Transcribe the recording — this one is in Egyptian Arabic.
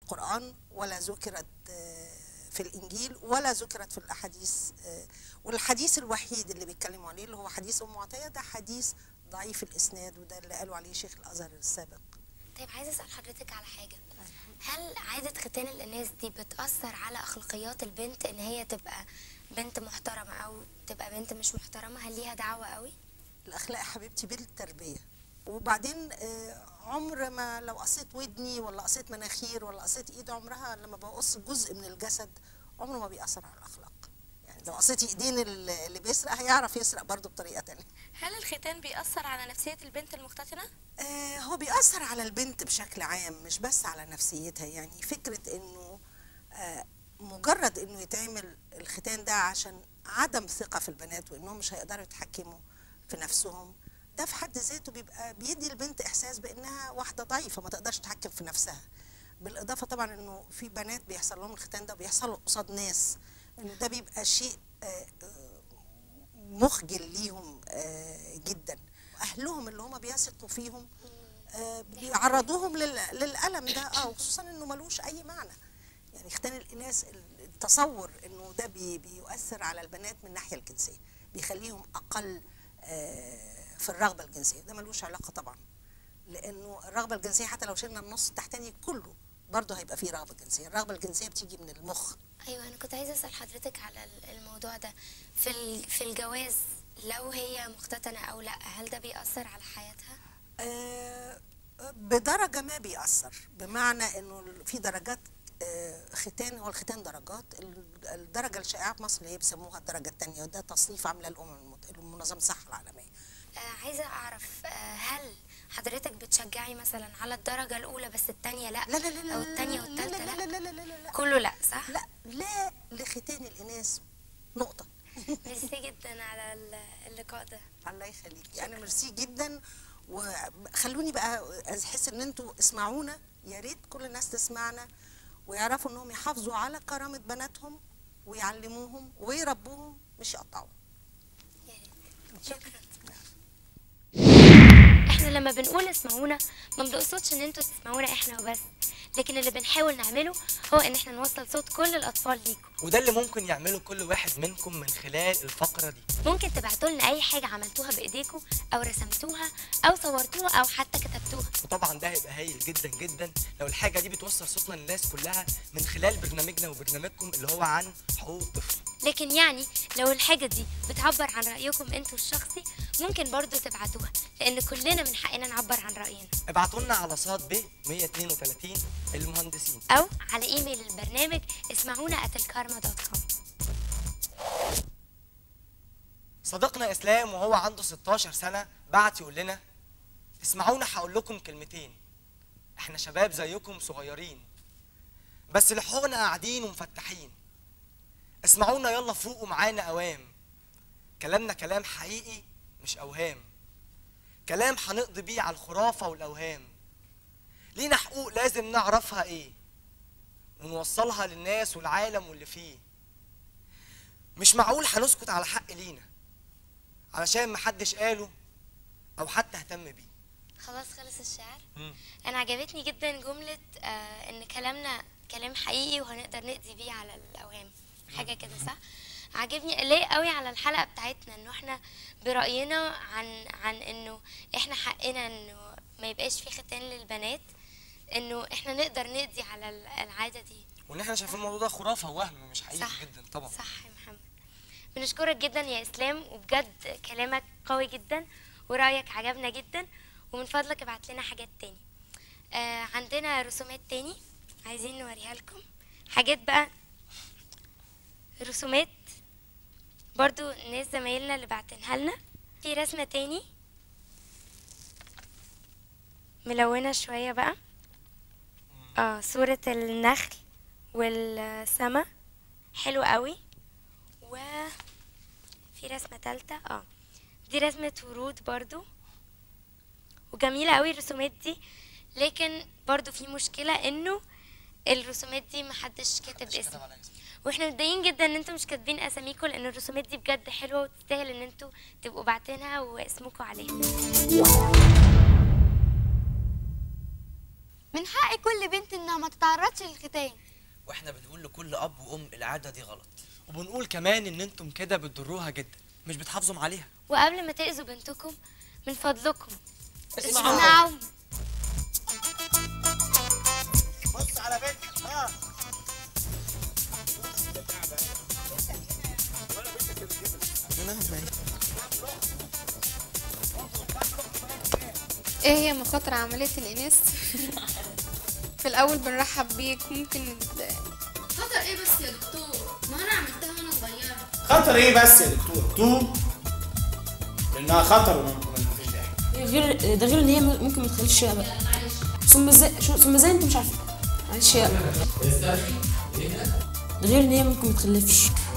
القرآن ولا ذكرت آه، في الإنجيل ولا ذكرت في الأحاديث آه، والحديث الوحيد اللي بيتكلموا عليه اللي هو حديث أم عطية ده حديث ضعيف الإسناد وده اللي قالوا عليه شيخ الأزهر السابق طيب عايزه اسال حضرتك على حاجه هل عاده ختان الاناث دي بتاثر على اخلاقيات البنت ان هي تبقى بنت محترمه او تبقى بنت مش محترمه هل ليها دعوه قوي الأخلاق يا حبيبتي بالتربية وبعدين آه، عمر ما لو قصيت ودني ولا قصيت مناخير ولا قصيت ايد عمرها لما بقص جزء من الجسد عمره ما بيأثر على الأخلاق يعني لو قصيتي ايدين اللي اللي بيسرق هيعرف يسرق برضه بطريقة تانية هل الختان بيأثر على نفسية البنت المختتنة؟ آه، هو بيأثر على البنت بشكل عام مش بس على نفسيتها يعني فكرة انه آه، مجرد انه يتعمل الختان ده عشان عدم ثقة في البنات وانهم مش هيقدروا يتحكموا في نفسهم ده في حد ذاته بيبقى بيدي البنت احساس بانها واحدة ضعيفة ما تقدرش تتحكم في نفسها بالاضافة طبعا انه في بنات بيحصل لهم الختان ده وبيحصلوا قصاد ناس انه ده بيبقى شيء آه، آه، مخجل ليهم آه، جدا اهلهم اللي هم بيثقوا فيهم آه، بيعرضوهم لل- للالم ده اه وخصوصا انه ملوش اي معنى يعني ختان الاناث التصور انه ده بي بيؤثر على البنات من الناحيه الجنسيه بيخليهم اقل آه، في الرغبه الجنسيه ده ملوش علاقه طبعا لانه الرغبه الجنسيه حتى لو شلنا النص التحتاني كله برضه هيبقى فيه رغبه جنسيه الرغبه الجنسيه بتيجي من المخ ايوه انا كنت عايزه اسال حضرتك على ال- الموضوع ده في ال- في الجواز لو هي مختتنه او لا هل ده بيأثر على حياتها آه، بدرجة ما بيأثر بمعنى انه في درجات آه، ختان هو الختان درجات ال- الدرجة الشائعة في مصر اللي هي بيسموها الدرجة الثانية وده تصنيف عاملة الأمم المت- منظمة الصحة العالمية آه عايزه اعرف آه هل حضرتك بتشجعي مثلا على الدرجه الاولى بس الثانيه لا لا لا لا لا او الثانيه لا لا والثالثه لا لا, لا لا لا لا لا كله لا صح لا لا لختان الإناث نقطة ميرسي جدا على ال- اللقاء ده الله يخليكي انا ميرسي جدا وخلوني بقى احس ان انتوا اسمعونا يا ريت كل الناس تسمعنا ويعرفوا انهم يحافظوا على كرامه بناتهم ويعلموهم ويربوهم مش يقطعوهم يا ريت. شكرا احنا لما بنقول اسمعونا ما بنقصدش ان انتوا تسمعونا احنا وبس لكن اللي بنحاول نعمله هو ان احنا نوصل صوت كل الاطفال ليكم وده اللي ممكن يعمله كل واحد منكم من خلال الفقرة دي ممكن تبعتوا لنا اي حاجه عملتوها بايديكم او رسمتوها او صورتوها او حتى كتبتوها وطبعا ده هيبقى هايل جدا جدا لو الحاجة دي بتوصل صوتنا للناس كلها من خلال برنامجنا وبرنامجكم اللي هو عن حقوق الطفل لكن يعني لو الحاجه دي بتعبر عن رايكم انتوا الشخصي ممكن برضو تبعتوها لان كلنا من حقنا نعبر عن راينا ابعتوا لنا على صاد ب 132 المهندسين او على ايميل البرنامج اسمعونا @الكارما دوت كوم صديقنا اسلام وهو عنده 16 سنة بعت يقول لنا اسمعونا هقول لكم كلمتين احنا شباب زيكم صغيرين بس لحقنا قاعدين ومفتحين اسمعونا يلا فوقوا معانا اوام كلامنا كلام حقيقي مش اوهام كلام هنقضي بيه على الخرافة والاوهام لينا حقوق لازم نعرفها ايه ونوصلها للناس والعالم واللي فيه مش معقول هنسكت على حق لينا علشان محدش قاله او حتى اهتم بيه خلاص خلص الشعر مم. انا عجبتني جدا جمله آه ان كلامنا كلام حقيقي وهنقدر نقضي بيه على الاوهام حاجه كده صح عجبني لايق قوي على الحلقه بتاعتنا انه احنا براينا عن عن انه احنا حقنا انه ما يبقاش في ختان للبنات انه احنا نقدر نقضي على ال- العاده دي وان احنا شايفين الموضوع ده خرافه ووهم مش حقيقي صح جدا طبعا صح يا محمد بنشكرك جدا يا اسلام وبجد كلامك قوي جدا ورايك عجبنا جدا ومن فضلك ابعت لنا حاجات تاني آه عندنا رسومات تاني عايزين نوريها لكم حاجات بقى رسومات برضو ناس زمايلنا اللي بعتنها لنا في رسمة تاني ملونة شوية بقى اه صورة النخل والسما حلو قوي و في رسمة تالتة اه دي رسمة ورود برضو وجميلة قوي الرسومات دي لكن برضو في مشكلة انه الرسومات دي محدش كاتب اسم واحنا متضايقين جدا ان انتوا مش كاتبين اساميكم لان الرسومات دي بجد حلوه وتستاهل ان انتوا تبقوا باعتينها واسمكم عليها من حق كل بنت انها ما تتعرضش للختان واحنا بنقول لكل اب وام العاده دي غلط وبنقول كمان ان انتم كده بتضروها جدا مش بتحافظوا عليها وقبل ما تأذوا بنتكم من فضلكم اسمعوا بص على بنتك ها ايه هي مخاطر عملية الإناث؟ في الأول بنرحب بيك ممكن خطر ايه بس يا دكتور ما انا عملتها وانا صغيره خطر ايه بس يا دكتور تو لانها خطر ومفيش داعي غير ده غير ان هي ممكن ما تخليش بقى ثم ازاي شو ثم ازاي انت مش عارفه معلش يا ده غير ان هي ممكن ما تخلفش